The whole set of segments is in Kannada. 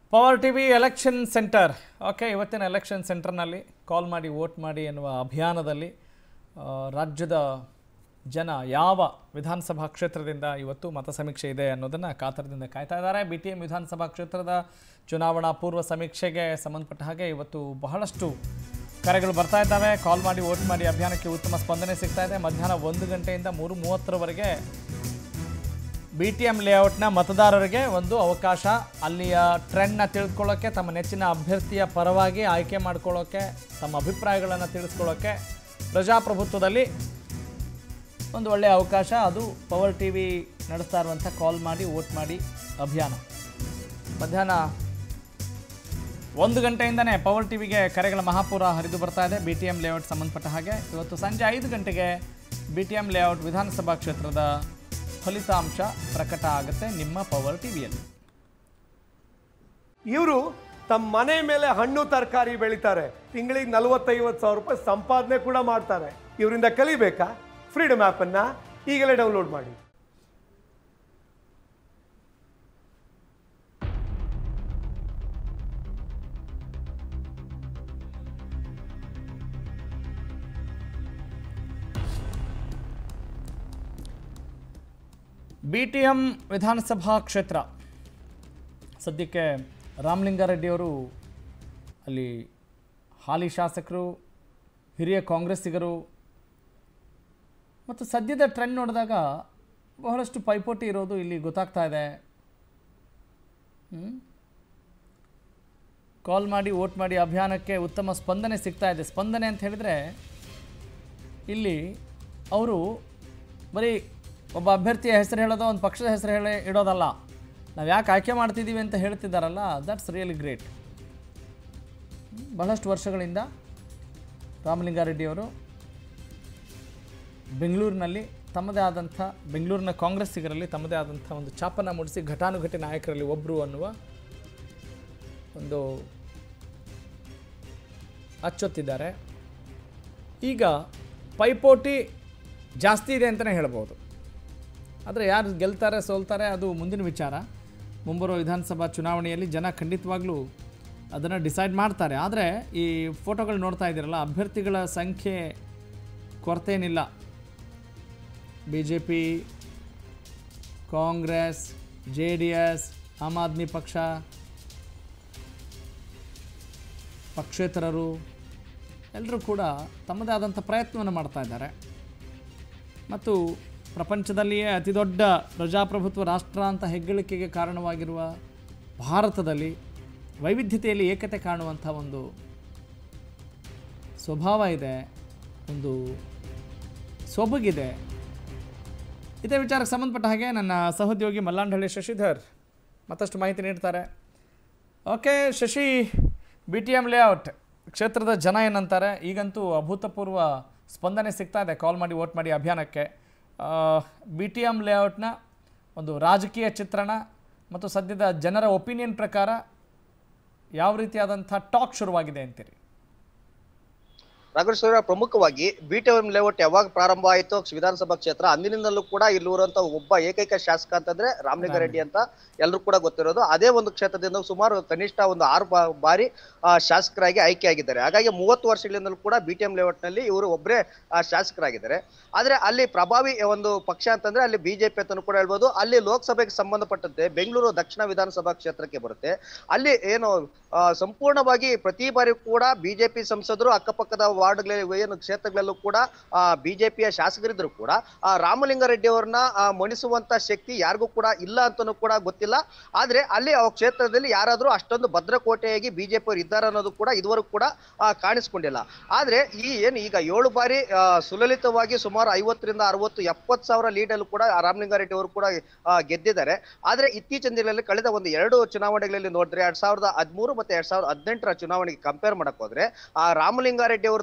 Power T V election centre okay ಇವತ್ತಿನ ಎಲೆಕ್ಷನ್ ಸೆಂಟರ್ನಲ್ಲಿ ಕಾಲ್ ಮಾಡಿ ವೋಟ್ ಮಾಡಿ ಎನ್ನುವ ಅಭಿಯಾನದಲ್ಲಿ ಆ, ರಾಜ್ಯದ ಜನ ಯಾವ ವಿಧಾನಸಭಾ ಕ್ಷೇತ್ರದಿಂದ ಇವತ್ತು ಮತ ಸಮೀಕ್ಷೆ ಇದೆ ಅನ್ನೋದನ್ನು ಕಾತರದಿಂದ ಕಾಯ್ತಾ ಇದ್ದಾರೆ ಬಿ ಟಿ ಎಂ ವಿಧಾನಸಭಾ ಕ್ಷೇತ್ರದ ಚುನಾವಣಾ ಪೂರ್ವ ಸಮೀಕ್ಷೆಗೆ ಸಂಬಂಧಪಟ್ಟ ಹಾಗೆ ಇವತ್ತು ಬಹಳಷ್ಟು ಕರೆಗಳು ಬರ್ತಾ ಇದ್ದಾವೆ ಕಾಲ್ ಮಾಡಿ ವೋಟ್ ಮಾಡಿ ಅಭಿಯಾನಕ್ಕೆ ಉತ್ತಮ ಸ್ಪಂದನೆ ಸಿಗ್ತಾ ಇದೆ ಮಧ್ಯಾಹ್ನ ಒಂದು ಗಂಟೆಯಿಂದ ಮೂರು ಮೂವತ್ತರವರೆಗೆ ಬಿ ಟಿ ಎಂ ಲೇಔಟ್ನ ಮತದಾರರಿಗೆ ಒಂದು ಅವಕಾಶ ಅಲ್ಲಿಯ ಟ್ರೆಂಡ್ನ ತಿಳ್ಕೊಳ್ಳೋಕ್ಕೆ ತಮ್ಮ ನೆಚ್ಚಿನ ಅಭ್ಯರ್ಥಿಯ ಪರವಾಗಿ ಆಯ್ಕೆ ಮಾಡ್ಕೊಳ್ಳೋಕ್ಕೆ ತಮ್ಮ ಅಭಿಪ್ರಾಯಗಳನ್ನು ತಿಳಿಸ್ಕೊಳ್ಳೋಕ್ಕೆ ಪ್ರಜಾಪ್ರಭುತ್ವದಲ್ಲಿ ಒಂದು ಒಳ್ಳೆಯ ಅವಕಾಶ ಅದು ಪವರ್ ಟಿ ವಿ ನಡೆಸ್ತಾ ಇರುವಂಥ ಕಾಲ್ ಮಾಡಿ ವೋಟ್ ಮಾಡಿ ಅಭಿಯಾನ ಮಧ್ಯಾಹ್ನ ಒಂದು ಗಂಟೆಯಿಂದನೇ ಪವರ್ ಟಿವಿಗೆ ಕರೆಗಳ ಮಹಾಪೂರ ಹರಿದು ಬರ್ತಾ ಇದೆ ಬಿ ಟಿ ಎಂ ಲೇಔಟ್ ಸಂಬಂಧಪಟ್ಟ ಹಾಗೆ ಇವತ್ತು ಸಂಜೆ ಐದು ಗಂಟೆಗೆ ಬಿ ಟಿ ಎಂ ಲೇಔಟ್ ವಿಧಾನಸಭಾ ಕ್ಷೇತ್ರದ ಫಲಿತಾಂಶ ಪ್ರಕಟ ಆಗುತ್ತೆ ನಿಮ್ಮ ಪವರ್ ಟಿವಿಯಲ್ಲಿ ಇವರು ತಮ್ಮ ಮನೆ ಮೇಲೆ ಹಣ್ಣು ತರಕಾರಿ ಬೆಳಿತಾರೆ ತಿಂಗಳಿಗೆ ನಲವತ್ತೈವತ್ತು ಸಾವಿರ ರೂಪಾಯಿ ಸಂಪಾದನೆ ಕೂಡ ಮಾಡ್ತಾರೆ ಇವರಿಂದ ಕಲಿಬೇಕಾ ಫ್ರೀಡಮ್ ಆ್ಯಪನ್ನು ಈಗಲೇ ಡೌನ್ಲೋಡ್ ಮಾಡಿ ಬಿ ಟಿ ಎಂ ವಿಧಾನಸಭಾ ಕ್ಷೇತ್ರ ಸದ್ಯಕ್ಕೆ ರಾಮಲಿಂಗಾರೆಡ್ಡಿಯವರು ಅಲ್ಲಿ ಹಾಲಿ ಶಾಸಕರು ಹಿರಿಯ ಕಾಂಗ್ರೆಸ್ಸಿಗರು ಮತ್ತು ಸದ್ಯದ ಟ್ರೆಂಡ್ ನೋಡಿದಾಗ ಬಹಳಷ್ಟು ಪೈಪೋಟಿ ಇರೋದು ಇಲ್ಲಿ ಗೊತ್ತಾಗ್ತಾ ಇದೆ ಹ್ಮ್? ಕಾಲ್ ಮಾಡಿ ವೋಟ್ ಮಾಡಿ ಅಭಿಯಾನಕ್ಕೆ ಉತ್ತಮ ಸ್ಪಂದನೆ ಸಿಗ್ತಾ ಇದೆ ಸ್ಪಂದನೆ ಅಂತ ಹೇಳಿದರೆ ಇಲ್ಲಿ ಅವರು ಬರೀ ಒಬ್ಬ ಅಭ್ಯರ್ಥಿಯ ಹೆಸರು ಹೇಳೋದು ಒಂದು ಪಕ್ಷದ ಹೆಸರು ಹೇಳಿ ಇಡೋದಲ್ಲ ನಾವು ಯಾಕೆ ಆಯ್ಕೆ ಮಾಡ್ತಿದ್ದೀವಿ ಅಂತ ಹೇಳ್ತಿದ್ದಾರಲ್ಲ ದಟ್ಸ್ ರಿಯಲಿ ಗ್ರೇಟ್ ಬಹಳಷ್ಟು ವರ್ಷಗಳಿಂದ ರಾಮಲಿಂಗಾರೆಡ್ಡಿಯವರು ಬೆಂಗಳೂರಿನಲ್ಲಿ ತಮ್ಮದೇ ಆದಂಥ ಬೆಂಗಳೂರಿನ ಕಾಂಗ್ರೆಸ್ಸಿಗರಲ್ಲಿ ತಮ್ಮದೇ ಆದಂಥ ಒಂದು ಛಾಪನ ಮೂಡಿಸಿ ಘಟಾನುಘಟಿ ನಾಯಕರಲ್ಲಿ ಒಬ್ಬರು ಅನ್ನುವ ಒಂದು ಅಚ್ಚೊತ್ತಿದ್ದಾರೆ ಈಗ ಪೈಪೋಟಿ ಜಾಸ್ತಿ ಇದೆ ಅಂತಲೇ ಹೇಳ್ಬೋದು ಆದರೆ ಯಾರು ಗೆಲ್ತಾರೆ ಸೋಲ್ತಾರೆ ಅದು ಮುಂದಿನ ವಿಚಾರ ಮುಂಬರುವ ವಿಧಾನಸಭಾ ಚುನಾವಣೆಯಲ್ಲಿ ಜನ ಖಂಡಿತವಾಗ್ಲೂ ಅದನ್ನು ಡಿಸೈಡ್ ಮಾಡ್ತಾರೆ ಆದರೆ ಈ ಫೋಟೋಗಳು ನೋಡ್ತಾ ಇದ್ದೀರಲ್ಲ ಅಭ್ಯರ್ಥಿಗಳ ಸಂಖ್ಯೆ ಕೊರತೆ ಏನಿಲ್ಲ B J P Congress J D S Aam Aadmi ಪಕ್ಷ ಪಕ್ಷೇತರರು ಎಲ್ಲರೂ ಕೂಡ ತಮ್ಮದೇ ಆದಂಥ ಪ್ರಯತ್ನವನ್ನು ಮಾಡ್ತಾ ಇದ್ದಾರೆ ಮತ್ತು ಪ್ರಪಂಚದಲ್ಲಿಯೇ ಅತಿ ದೊಡ್ಡ ಪ್ರಜಾಪ್ರಭುತ್ವ ರಾಷ್ಟ್ರ ಅಂತ ಹೆಗ್ಗಳಿಕೆಗೆ ಕಾರಣವಾಗಿರುವ ಭಾರತದಲ್ಲಿ ವೈವಿಧ್ಯತೆಯಲ್ಲಿ ಏಕತೆ ಕಾಣುವಂಥ ಒಂದು ಸ್ವಭಾವ ಇದೆ ಒಂದು ಸೊಬಗಿದೆ ಇದೇ ವಿಚಾರಕ್ಕೆ ಸಂಬಂಧಪಟ್ಟ ಹಾಗೆ ನನ್ನ ಸಹೋದ್ಯೋಗಿ ಮಲ್ಲಾಂಡಹಳ್ಳಿ ಶಶಿಧರ್ ಮತ್ತಷ್ಟು ಮಾಹಿತಿ ನೀಡ್ತಾರೆ okay Shashi B T M layout ಕ್ಷೇತ್ರದ ಜನ ಏನಂತಾರೆ ಈಗಂತೂ ಅಭೂತಪೂರ್ವ ಸ್ಪಂದನೆ ಸಿಗ್ತಾ ಇದೆ ಕಾಲ್ ಮಾಡಿ ವೋಟ್ ಮಾಡಿ ಅಭಿಯಾನಕ್ಕೆ ಬಿ ಟಿ ಎಮ್ ಲೇಔಟ್ನ ಒಂದು ರಾಜಕೀಯ ಚಿತ್ರಣ ಮತ್ತು ಸದ್ಯದ ಜನರ ಒಪಿನಿಯನ್ ಪ್ರಕಾರ ಯಾವ ರೀತಿಯಾದಂಥ ಟಾಕ್ ಶುರುವಾಗಿದೆ ಅಂತೀರಿ ರಾಘವೇಶ್ವರ ಪ್ರಮುಖವಾಗಿ ಬಿಟಿಎಂ ಲೇಔಟ್ ಯಾವಾಗ ಪ್ರಾರಂಭ ಆಯಿತು ವಿಧಾನಸಭಾ ಕ್ಷೇತ್ರ ಅಂದಿನಿಂದಲೂ ಕೂಡ ಇಲ್ಲಿರುವಂತ ಒಬ್ಬ ಏಕೈಕ ಶಾಸಕ ಅಂತಂದ್ರೆ ರಾಮಲಿಂಗಾರೆಡ್ಡಿ ಅಂತ ಎಲ್ಲರೂ ಕೂಡ ಗೊತ್ತಿರೋದು ಅದೇ ಒಂದು ಕ್ಷೇತ್ರದಿಂದ ಸುಮಾರು ಕನಿಷ್ಠ ಒಂದು ಆರು ಬಾ- ಬಾರಿ ಆ, ಶಾಸಕರಾಗಿ ಆಯ್ಕೆಯಾಗಿದ್ದಾರೆ ಹಾಗಾಗಿ ಮೂವತ್ತು ವರ್ಷಗಳಿಂದಲೂ ಕೂಡ ಬಿಟಿಎಂ ಲೇಔಟ್ ನಲ್ಲಿ ಇವರು ಒಬ್ಬರೇ ಶಾಸಕರಾಗಿದ್ದಾರೆ ಆದ್ರೆ ಅಲ್ಲಿ ಪ್ರಭಾವಿ ಒಂದು ಪಕ್ಷ ಅಂತಂದ್ರೆ ಅಲ್ಲಿ ಬಿಜೆಪಿ ಅಂತಾನು ಕೂಡ ಹೇಳ್ಬೋದು ಅಲ್ಲಿ ಲೋಕಸಭೆಗೆ ಸಂಬಂಧಪಟ್ಟಂತೆ ಬೆಂಗಳೂರು ದಕ್ಷಿಣ ವಿಧಾನಸಭಾ ಕ್ಷೇತ್ರಕ್ಕೆ ಬರುತ್ತೆ ಅಲ್ಲಿ ಏನು ಆ, ಸಂಪೂರ್ಣವಾಗಿ ಪ್ರತಿ ಬಾರಿ ಕೂಡ ಬಿಜೆಪಿ ಸಂಸದರು ಅಕ್ಕಪಕ್ಕದ ವಾರ್ಡ್ಗಳಲ್ಲಿ ಏನು ಕ್ಷೇತ್ರಗಳಲ್ಲೂ ಕೂಡ ಬಿಜೆಪಿಯ ಶಾಸಕರಿದ್ರು ಕೂಡ ಆ ರಾಮಲಿಂಗಾರೆಡ್ಡಿ ಅವ್ರನ್ನ ಆ, ಮಣಿಸುವಂತ ಶಕ್ತಿ ಯಾರಿಗೂ ಕೂಡ ಇಲ್ಲ ಅಂತಾನೂ ಕೂಡ ಗೊತ್ತಿಲ್ಲ ಆದ್ರೆ ಅಲ್ಲಿ ಆ ಕ್ಷೇತ್ರದಲ್ಲಿ ಯಾರಾದ್ರೂ ಅಷ್ಟೊಂದು ಭದ್ರಕೋಟೆಯಾಗಿ ಬಿಜೆಪಿ ಅವರು ಇದ್ದಾರೆ ಅನ್ನೋದು ಕೂಡ ಇದುವರೆಗೂ ಕೂಡ ಆ, ಕಾಣಿಸ್ಕೊಂಡಿಲ್ಲ ಆದ್ರೆ ಈ ಏನು ಈಗ ಏಳು ಬಾರಿ ಆ, ಸುಲಲಿತವಾಗಿ ಸುಮಾರು ಐವತ್ತರಿಂದ ಅರವತ್ತು ಎಪ್ಪತ್ತು ಸಾವಿರ ಲೀಡ್ ಅಲ್ಲೂ ಕೂಡ ರಾಮಲಿಂಗಾರೆಡ್ಡಿ ಅವರು ಕೂಡ ಆ, ಗೆದ್ದಿದ್ದಾರೆ ಆದ್ರೆ ಇತ್ತೀಚಿನ ದಿನಗಳಲ್ಲಿ ಕಳೆದ ಒಂದು ಎರಡು ಚುನಾವಣೆಗಳಲ್ಲಿ ನೋಡಿದ್ರೆ ಎರಡ್ ಸಾವಿರದ ಹದಿಮೂರು ಮತ್ತೆ ಎರಡ್ ಸಾವಿರದ ಹದಿನೆಂಟರ ಚುನಾವಣೆಗೆ ಕಂಪೇರ್ ಮಾಡಕ್ ಹೋದ್ರೆ ಆ ರಾಮಲಿಂಗಾರೆಡ್ಡಿ ಅವರು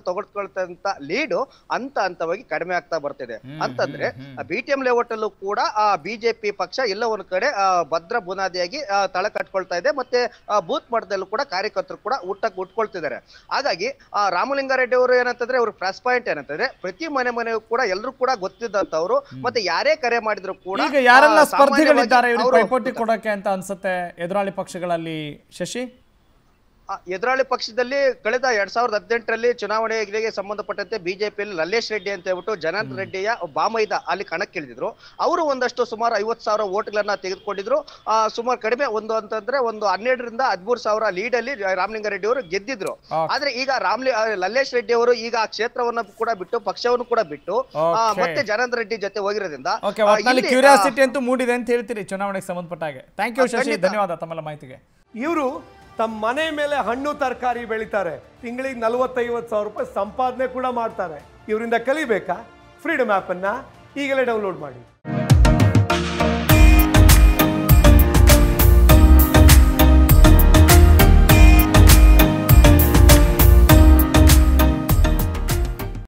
ತಗೊಳ್ಕೊಳ್ತಂತ ಲೀಡು ಹಂತ ಹಂತವಾಗಿ ಕಡಿಮೆ ಆಗ್ತಾ ಬರ್ತಿದೆ ಅಂತಂದ್ರೆ ಬಿ ಟಿ ಎಂ ಲೇಔಟ್ ಅಲ್ಲೂ ಕೂಡ ಆ ಬಿಜೆಪಿ ಪಕ್ಷ ಎಲ್ಲ ಒಂದ್ ಕಡೆ ಆ, ಭದ್ರ ಬುನಾದಿಯಾಗಿ ಆ, ತಳ ಕಟ್ಕೊಳ್ತಾ ಇದೆ ಮತ್ತೆ ಆ, ಬೂತ್ ಮಟ್ಟದಲ್ಲೂ ಕೂಡ ಕಾರ್ಯಕರ್ತರು ಕೂಡ ಊಟಕ್ಕೆ ಉಟ್ಕೊಳ್ತಿದ್ದಾರೆ ಹಾಗಾಗಿ ಆ ರಾಮಲಿಂಗಾರೆಡ್ಡಿ ಅವರು ಏನಂತಂದ್ರೆ ಅವ್ರ ಪ್ಲಸ್ ಪಾಯಿಂಟ್ ಏನಂತಂದ್ರೆ ಪ್ರತಿ ಮನೆ ಮನೆಯೂ ಕೂಡ ಎಲ್ಲರೂ ಕೂಡ ಗೊತ್ತಿದ್ದಂತವ್ರು ಮತ್ತೆ ಯಾರೇ ಕರೆ ಮಾಡಿದ್ರು ಕೂಡ ಈಗ ಯಾರೆಲ್ಲ ಆ, ಸ್ಪರ್ಧಿಗಳಿದ್ದಾರೆ ಇವ್ರಿಗೆ ಸಾಮಾನ್ಯವಾಗಿ ಪೈಪೋಟಿ ಕೊಡೋಕೆ ಅಂತ ಅನ್ಸುತ್ತೆ ಎದುರಾಳಿ ಪಕ್ಷಗಳಲ್ಲಿ ಶಶಿ ಆ, ಎದುರಾಳಿ ಪಕ್ಷದಲ್ಲಿ ಕಳೆದ ಎರಡ್ ಸಾವಿರದ ಹದಿನೆಂಟರಲ್ಲಿ ಚುನಾವಣೆಗೆ ಸಂಬಂಧಪಟ್ಟಂತೆ ಬಿಜೆಪಿಯಲ್ಲಿ ಲಲ್ಲೇಶ್ ರೆಡ್ಡಿ ಅಂತ ಹೇಳ್ಬಿಟ್ಟು ಜನಾರ್ದನ್ ರೆಡ್ಡಿಯ ಬಾಮೈದ ಅಲ್ಲಿ ಕಣಕ್ಕಿಳಿದಿದ್ರು ಅವರು ಒಂದಷ್ಟು ಸುಮಾರು ಐವತ್ ಸಾವಿರ ಓಟ್ಗಳನ್ನ ತೆಗೆದುಕೊಂಡಿದ್ರು ಆ, ಸುಮಾರು ಕಡಿಮೆ ಒಂದು ಅಂತಂದ್ರೆ ಒಂದು ಹನ್ನೆರಡರಿಂದ ಹದಿಮೂರು ಸಾವಿರ ಲೀಡ್ ಅಲ್ಲಿ ರಾಮಲಿಂಗಾರೆಡ್ಡಿ ಅವರು ಗೆದ್ದಿದ್ರು Okay. ಆದ್ರೆ ಈಗ ರಾಮ್ಲಿ ಆ, ಲಲ್ಲೇಶ್ ರೆಡ್ಡಿ ಅವರು ಈಗ ಆ ಕ್ಷೇತ್ರವನ್ನ ಕೂಡ ಬಿಟ್ಟು ಪಕ್ಷವನ್ನು ಕೂಡ ಬಿಟ್ಟು ಆ, Okay. ಮತ್ತೆ ಜನಾರ್ದನ್ ರೆಡ್ಡಿ ಜೊತೆ ಹೋಗಿರೋದ್ರಿಂದ ಓಕೆ ಆ, ಒಟ್ಟಿನಲ್ಲಿ ಇಲ್ಲಿ, ಆ, ಕ್ಯೂರಿಯಾಸಿಟಿ ಅಂತೂ ಮೂಡಿದೆ ಅಂತ ಹೇಳ್ತೀರಿ ಚುನಾವಣೆಗೆ ಸಂಬಂಧಪಟ್ಟ ಹಾಗೆ ಥ್ಯಾಂಕ್ ಯು ಆ, ಶಶಿ ಖಂಡಿತ. ಧನ್ಯವಾದ ತಮ್ಮೆಲ್ಲ ಮಾಹಿತಿಗೆ ಇವರು ತಮ್ಮ ಮನೆ ಮೇಲೆ ಹಣ್ಣು ತರಕಾರಿ ಬೆಳಿತಾರೆ ತಿಂಗಳಿಗೆ ನಲವತ್ತೈವತ್ತು ಸಾವಿರ ರೂಪಾಯಿ ಸಂಪಾದನೆ ಕೂಡ ಮಾಡ್ತಾರೆ ಇವರಿಂದ ಕಲಿಬೇಕಾ ಫ್ರೀಡಮ್ ಆ್ಯಪನ್ನು ಈಗಲೇ ಡೌನ್ಲೋಡ್ ಮಾಡಿ